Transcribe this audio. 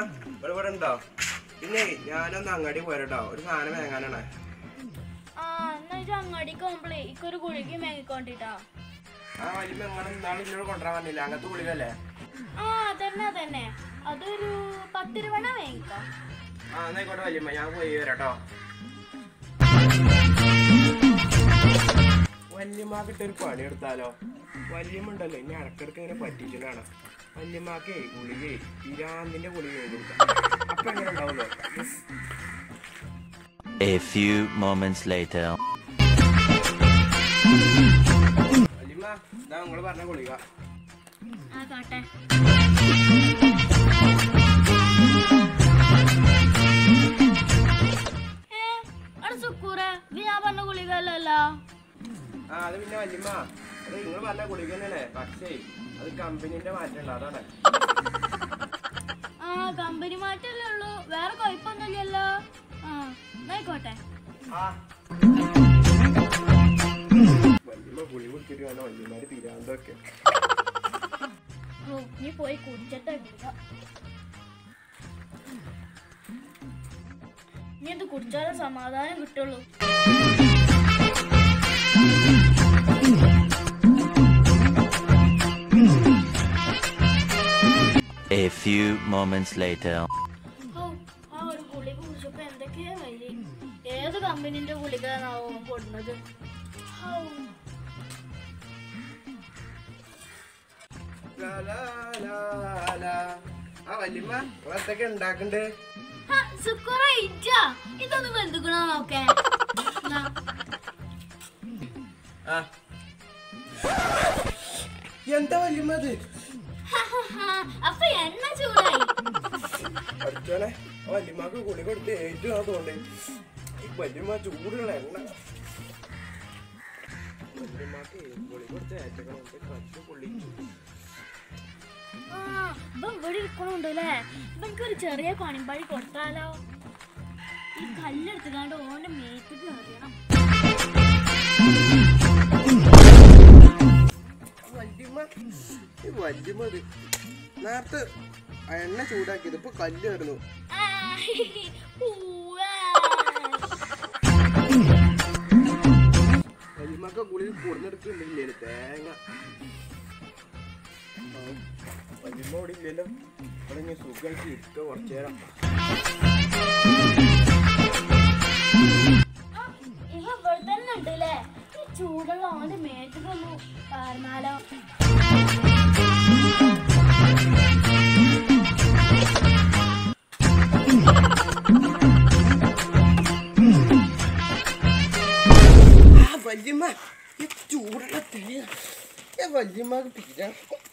ഇവിടെ ഇവിടെ ഉണ്ടോ പിന്നെ ഞാനൊന്ന് അങ്ങാടി പോരട്ടോ ഒരു സാധനം വാങ്ങാനാണ് ആ എന്നാ ഇത് അങ്ങാടിക്ക് പോകുമ്പോഴേ ഇക്കൊരു ഗുളിക മേങ്ങിക്കൊണ്ടിട്ടാ ആ വലിയ എങ്ങനെ ഇന്നാളും ഇന്നോട് കൊണ്ടുവരാൻ വന്നില്ല അങ്ങനത്തെ ഗുളികല്ലേ ആ അതന്നെ അതന്നെ അതൊരു പത്ത് രൂപ മേങ്ങിക്കാം ആ എന്നായിക്കോട്ടെ വല്യമ്മ ഞാൻ പോയി വരാട്ടോ വല്യമ്മക്കിട്ട് ഒരു പണി എടുത്താലോ വല്യമ്മ ഉണ്ടല്ലോ ഇനി ഇടക്കിടക്ക് ഇങ്ങനെ പറ്റിച്ചിട്ടാണ് വല്യമ്മക്കേ ഗുളികേ പിരാന്തിന്റെ ഗുളിക എഴുതി കൊടുക്കാം അപ്പൊ എങ്ങനെ ഉണ്ടാവുമല്ലോ A few moments later. വല്യമ്മ ഇതാ നിങ്ങള് പറഞ്ഞ ഗുളിക ആ കാട്ടെ ഏ, അവിടെ സുക്കൂറെ ഇത് ഞാൻ പറഞ്ഞ ഗുളിക അല്ലല്ലോ ആ അത് പിന്നെ വല്യമ്മ അത് നിങ്ങൾ പറഞ്ഞ ഗുളിക തന്നെയല്ലേ പക്ഷേ അത് കമ്പനീന്റെ മാറ്റമുണ്ട് അതാണ് ആ കമ്പനി മാറ്റല്ലേ ഉള്ളൂ വേറെ കുഴപ്പമൊന്നുമില്ലല്ലോ ആ എന്നായിക്കോട്ടെ ആ വല്യമ്മ ഗുളി കുടിച്ചിട്ട് വേണം വല്യമാര് പിരാന്തൊക്കെ ഓ നീ പോയി കുടിച്ചിട്ടേ ഗുളിക നീ ഇത് കുടിച്ചാലേ സമാധാനം കിട്ടുള്ളൂ A few moments later. ഓ, ആ ഒരു ഗുളിക കുടിച്ചപ്പോ എന്തൊക്കെയാ വഴി ഏത് കമ്പനിന്റെ ഗുളികയാണാവോ കൊടുന്നത് ലാ, ലാ, ലാ, ലാ. ആ വല്യമ്മ നിങ്ങൾ എന്തൊക്കെ ഉണ്ടാക്കണ്ട് ഇതൊന്ന് ബന്ധുക്കണോ നോക്കേ എന്നാ. ആ എന്താ വല്യമ്മ അത് അപ്പൊ എണ്ണ ചൂടായി പഠിച്ചോനെ ആ വല്യമ്മക്ക് ഗുളി കൊടുത്ത് ഏറ്റവും അതുകൊണ്ട് ഈ വല്യമ്മ ചൂടുള്ള എണ്ണ വല്യമ്മക്ക് ഗുളി കൊടുത്ത് ഏറ്റക്കണം കച്ചു പൊള്ളിച്ചു ആ ഇപ്പൊ ഇവിടെ ഇരിക്കണുണ്ട് അല്ലേ ഇപ്പൊ എനിക്കൊരു ചെറിയ പണിമ്പഴി കൊടുത്താലോ ഈ കല്ലെടുത്തുകാണ്ട് ഓന്റെ മേത്തേക്ക് എറിയണം വല്യമ്മ ഈ വല്യമ്മ ഇത് നേരത്തെ ആ എണ്ണ ചൂടാക്കിയത് ഇപ്പൊ കല്ല് വരുന്നു ആ, ഉവ്വ. വല്യമ്മക്ക് ഗുളി കൊടുന്നെടുക്കുന്നില്ലേ തേങ്ങ ആ, വല്യമ്മ ഇവിടെ ഇല്ലല്ലോ ഇവിടെ ഇനി സുഖമായിട്ട് ഇരിക്ക കുറച്ചു നേരം ആ, ഇവ ഇവിടെ തന്നെ ഉണ്ടല്ലേ ഈ ചൂടുള്ള ഓന്റെ മേത്തേക്കൊന്നു പറഞ്ഞാലോ ആ വല്യമ്മ ഈ ചൂടുള്ള തേങ്ങ ഈ വല്യമ്മക്ക് പിരാ